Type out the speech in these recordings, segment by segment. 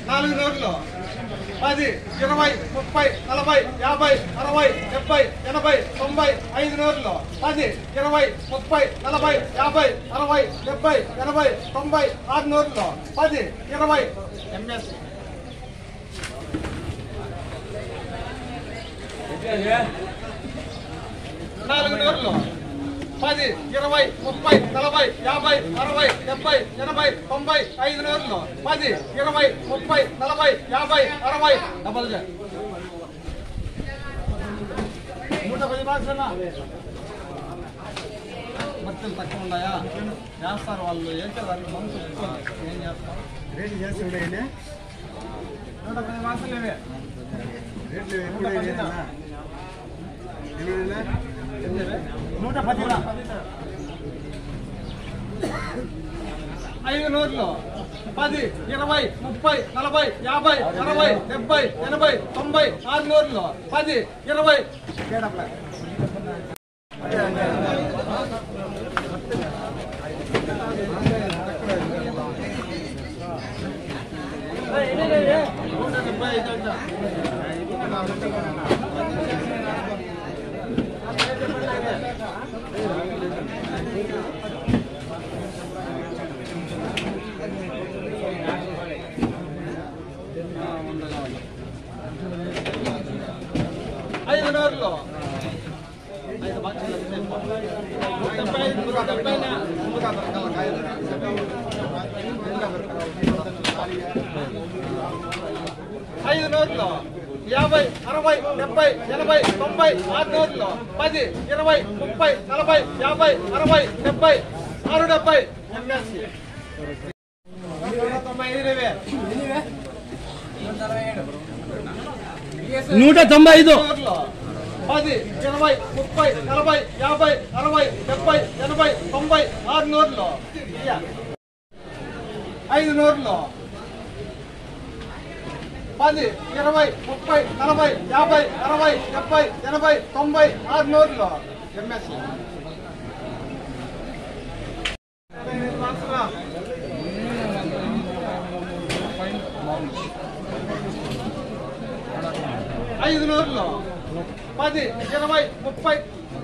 నాలుగు నోట్లు పది ఇరవై ముప్పై నలభై యాభై అరవై డెబ్బై ఎనభై తొంభై ఐదు నోట్లు పది ఇరవై ముప్పై నలభై యాభై అరవై డెబ్బై ఎనభై తొంభై ఆరు నోట్లు పది ఇరవై ఎంఎస్ నాలుగు నోట్లు పది ఇరవై ముప్పై నలభై యాభై అరవై డెబ్బై ఎనభై తొంభై ఐదు నోట్లు పది ఇరవై ముప్పై నలభై యాభై అరవై డబల్ జా నూట పది బాక్సులా మొత్తం తక్కువ ఉన్నాయా చేస్తారు వాళ్ళు ఏం చేస్తారు మనసు ఎక్కువ. ఏం చేస్తారు రేట్లు చేసి ఉండేయండి నూట పది బాక్సులు ఇవే రేట్లు ఎప్పుడు వేయలేదన్నా? ఎనిమిదినా? నూట పదిలా ఐదు నోట్లు పది ఇరవై ముప్పై నలభై యాభై అరవై డెబ్బై ఎనభై తొంభై ఆరు నోట్లు పది ఇరవై నూట డెబ్బై ఐదు అంట. ఐదు నోట్లు ఐదు బాక్సులు నూట డెబ్బై ఐదు, నూట డెబ్బైనా? నూట దొరకాల కాయలు. ఐదు నోట్లు యాభై అరవై డెబ్బై ఎనభై తొంభై ఆరు నోట్లు పది ఇరవై ముప్పై నలభై యాభై అరవై డెబ్బై ఆరు డెబ్బై ఎంఎస్సి తొంభై ఐదు ఇరవై. నూట తొంభై ఐదు నోట్లు పది ఇరవై ముప్పై నలభై యాభై అరవై డెబ్బై ఎనభై తొంభై ఆరు నోట్లు ఇయ్య. ఐదు నోట్లు పది ఇరవై ముప్పై నలభై యాభై అరవై డెబ్బై ఎనభై తొంభై ఆరు నోట్లు ఎంఎస్సి ఐదు నోట్లు పది ఇరవై ముప్పై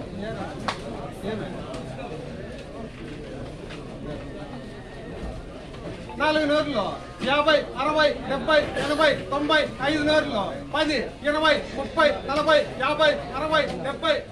నాలుగు నోట్లు యాభై అరవై డెబ్బై ఎనభై తొంభై ఐదు నోట్లు పది ఇరవై ముప్పై నలభై యాభై అరవై డెబ్బై